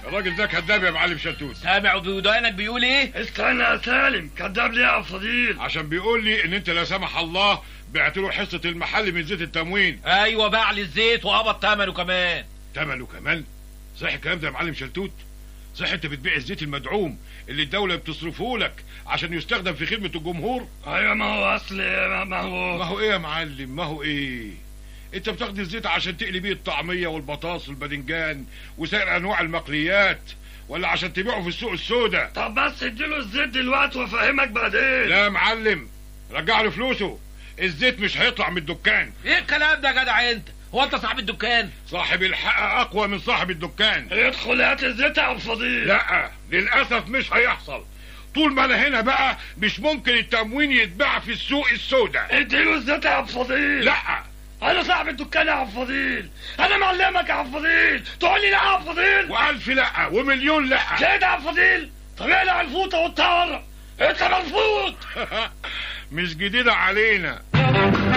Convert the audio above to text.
الراجل ده كذاب يا معلم شلتوت سامع بودانك بيقول ايه استنى يا سالم كذاب ليه يا فضيل عشان بيقول لي ان انت لا سمح الله بعت له حصه المحل من زيت التموين ايوه باع لي الزيت وقبض ثمنه كمان ثمنه كمان صح الكلام ده يا معلم شلتوت صح انت بتبيع الزيت المدعوم اللي الدوله بتصرفه لك عشان يستخدم في خدمه الجمهور ايوه ما هو اصل ما ما هو ما هو ايه يا معلم ما هو ايه انت بتاخد الزيت عشان تقلي بيه الطعميه والبطاطس والباذنجان وسائر انواع المقليات ولا عشان تبيعه في السوق السوداء طب بس اديله الزيت دلوقتي وافهمك بعدين لا يا معلم رجع له فلوسه الزيت مش هيطلع من الدكان ايه الكلام ده يا جدع انت هو انت صاحب الدكان صاحب الحق اقوى من صاحب الدكان ادخل هات الزيت يا ابو فضيل لا للاسف مش هيحصل طول ما انا هنا بقى مش ممكن التموين يتباع في السوق السوداء اديله الزيت يا ابو فضيل لا انا صاحب الدكان يا ابو فضيل انا معلمك يا ابو فضيل تقول لي لا يا ابو فضيل والف لا ومليون لا كده يا ابو فضيل طب اقلع الفوطه والطاره انت مرفوض مش جديدة علينا